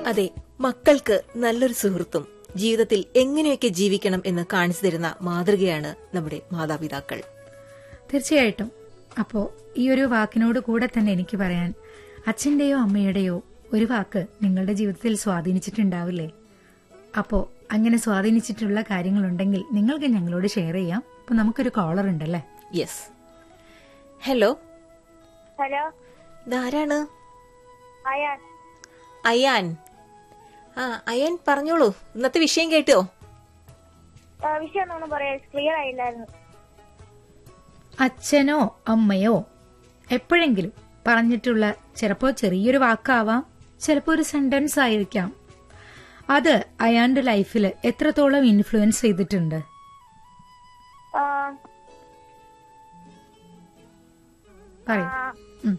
അതെ മക്കൾക്ക് നല്ലൊരു സുഹൃത്തും ജീവിതത്തിൽ എങ്ങനെയൊക്കെ ജീവിക്കണം എന്ന് കാണിച്ചു തരുന്ന മാതൃകയാണ് നമ്മുടെ മാതാപിതാക്കൾ തീർച്ചയായിട്ടും അപ്പോ ഈ ഒരു വാക്കിനോട് കൂടെ തന്നെ എനിക്ക് പറയാൻ അച്ഛന്റെയോ അമ്മയുടെയോ ഒരു വാക്ക് നിങ്ങളുടെ ജീവിതത്തിൽ സ്വാധീനിച്ചിട്ടുണ്ടാവില്ലേ അപ്പോ അങ്ങനെ സ്വാധീനിച്ചിട്ടുള്ള കാര്യങ്ങളുണ്ടെങ്കിൽ നിങ്ങൾക്ക് ഞങ്ങളോട് ഷെയർ ചെയ്യാം അപ്പൊ നമുക്കൊരു കോളർ ഉണ്ടല്ലേ യെസ് ഹലോ ഹലോ ഇതാരാണ് അയാൻ അയാൻ ആ അയാൻ പറഞ്ഞോളൂ ഇന്നത്തെ വിഷയം കേട്ടോ ആ, വിഷയം ഒന്നും പറയാ ക്ലിയർ ആയില്ലായിരുന്നു അച്ഛനോ അമ്മയോ എപ്പോഴെങ്കിലും പറഞ്ഞിട്ടുള്ള ചിലപ്പോ ചെറിയൊരു വാക്കാവാം ചിലപ്പോ ഒരു സെന്റൻസ് ആയിരിക്കാം അത് അയാളുടെ ലൈഫിൽ എത്രത്തോളം ഇൻഫ്ലുവൻസ് ചെയ്തിട്ടുണ്ട് ആ, പറയും ആ, ഉം.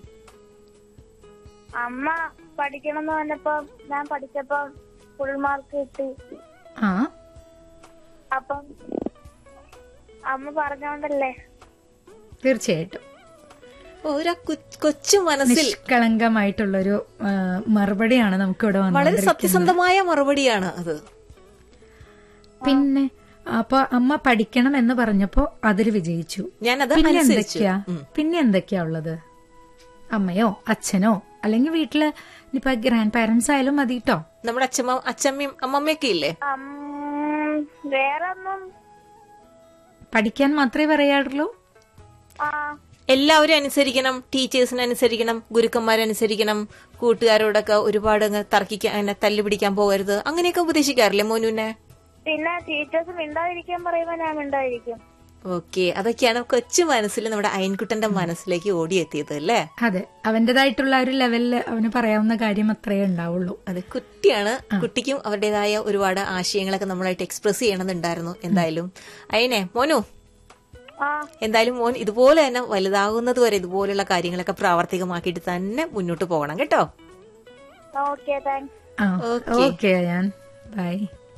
അമ്മ പഠിക്കണം എന്ന് പറഞ്ഞപ്പോ ഞാൻ പഠിച്ചപ്പോ ഫുൾ മാർക്ക് കിട്ടി ആ അപ്പം അമ്മ പറഞ്ഞോണ്ടല്ലേ തീർച്ചയായിട്ടും ഒരു കൊച്ചു മനസ്സിൽ നിഷ്കളങ്കമായിട്ടുള്ളൊരു ആ, മറുപടിയാണ് നമുക്ക് ഇവിടെ വളരെ വന്നത് സത്യസന്ധമായ മറുപടിയാണ് അത് പിന്നെ അപ്പൊ അമ്മ പഠിക്കണം എന്ന് പറഞ്ഞപ്പോ അതിൽ വിജയിച്ചു ഞാനത് പിന്നെ അനുസരിച്ചു എന്തൊക്കെയാ ഉം. പിന്നെ എന്തൊക്കെയാ ഉള്ളത് അമ്മയോ അച്ഛനോ അല്ലെങ്കിൽ വീട്ടില് ഇനിയിപ്പൊ ഗ്രാൻഡ് പാരന്റ്സ് ആയാലും മതി കേട്ടോ നമ്മുടെ അച്ഛമ്മ അച്ഛമ്മയും അമ്മമ്മയൊക്കെ ഇല്ലേ അം, വേറൊന്നും പഠിക്കാൻ മാത്രമേ പറയാറുള്ളൂ ആ എല്ലാവരും അനുസരിക്കണം ടീച്ചേഴ്സിനെ അനുസരിക്കണം ഗുരുക്കന്മാരനുസരിക്കണം കൂട്ടുകാരോടൊക്കെ ഒരുപാട് അങ്ങ് തർക്കിക്കാൻ അങ്ങനെ തല്ലുപിടിക്കാൻ പോകരുത് അങ്ങനെയൊക്കെ ഉപദേശിക്കാറില്ലേ മോനുവിനെ പിന്നെ ടീച്ചേഴ്സ് മിണ്ടാതിരിക്കാൻ പറയുമ്പോ ഞാൻ മിണ്ടാതിരിക്കും ഓക്കെ അതൊക്കെയാണ് കൊച്ചു മനസ്സിൽ നമ്മുടെ അയൻകുട്ടന്റെ മനസ്സിലേക്ക് ഓടിയെത്തിയത് അല്ലേ അതെ അവന്റേതായിട്ടുള്ള ഒരു ലെവലില് അവന് പറയാവുന്ന കാര്യം അത്രയേ ഉണ്ടാവുള്ളൂ അതെ കുട്ടിയാണ് കുട്ടിക്കും അവരുടേതായ ഒരുപാട് ആശയങ്ങളൊക്കെ നമ്മളായിട്ട് എക്സ്പ്രസ് ചെയ്യണമെന്നുണ്ടായിരുന്നു എന്തായാലും അയനെ മോനു ആ എന്തായാലും മോൻ ഇതുപോലെ തന്നെ വലുതാകുന്നത് വരെ ഇതുപോലുള്ള കാര്യങ്ങളൊക്കെ പ്രാവർത്തികമാക്കിയിട്ട് തന്നെ മുന്നോട്ട് പോകണം കേട്ടോ ഓക്കെ താങ്ക്സ് ആ Okay. ഓക്കെ ഞാൻ ബൈ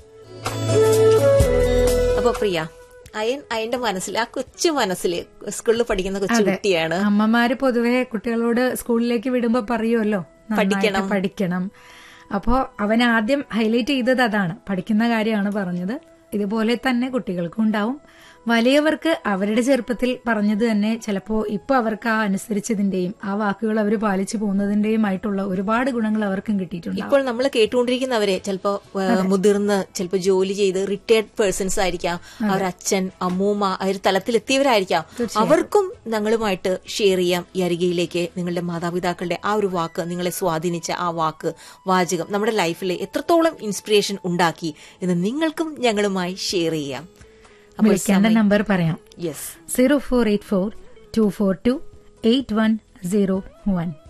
അപ്പൊ പ്രിയ അയൻ അയന്റെ മനസ്സിൽ ആ കൊച്ചു മനസ്സിൽ സ്കൂളിൽ പഠിക്കുന്ന കൊച്ചു കുട്ടിയാണ് അമ്മമാര് പൊതുവെ കുട്ടികളോട് സ്കൂളിലേക്ക് വിടുമ്പോ പറയുമല്ലോ നന്നായിട്ട് പഠിക്കണം. പഠിക്കണം അപ്പോ അവൻ ആദ്യം ഹൈലൈറ്റ് ചെയ്തത് അതാണ് പഠിക്കുന്ന കാര്യമാണ് പറഞ്ഞത് ഇതുപോലെ തന്നെ കുട്ടികൾക്കും ഉണ്ടാവും വലിയവർക്ക് അവരുടെ ചെറുപ്പത്തിൽ പറഞ്ഞത് തന്നെ ചിലപ്പോ ഇപ്പൊ അവർക്ക് ആ അനുസരിച്ചതിന്റെയും ആ വാക്കുകൾ അവർ പാലിച്ചു പോകുന്നതിന്റെയും ആയിട്ടുള്ള ഒരുപാട് ഗുണങ്ങൾ അവർക്കും കിട്ടിയിട്ടുണ്ട് ഇപ്പോൾ നമ്മൾ കേട്ടുകൊണ്ടിരിക്കുന്നവരെ ചിലപ്പോ ഏഹ്, മുതിർന്ന് ചിലപ്പോ ജോലി ചെയ്ത് റിട്ടയർഡ് പേഴ്സൺസ് ആയിരിക്കാം അവർ അച്ഛൻ അമ്മൂമ്മ ആ ഒരു തലത്തിലെത്തിയവരായിരിക്കാം അവർക്കും ഞങ്ങളുമായിട്ട് ഷെയർ ചെയ്യാം ഈ അരികയിലേക്ക് നിങ്ങളുടെ മാതാപിതാക്കളുടെ ആ ഒരു വാക്ക് നിങ്ങളെ സ്വാധീനിച്ച ആ വാക്ക് വാചകം നമ്മുടെ ലൈഫിൽ എത്രത്തോളം ഇൻസ്പിറേഷൻ ഉണ്ടാക്കി എന്ന് നിങ്ങൾക്കും ഞങ്ങളുമായി ഷെയർ ചെയ്യാം അപ്പോൾ വിളിക്കേണ്ട നമ്പർ പറയാം yes zero four eight four two four two eight one zero one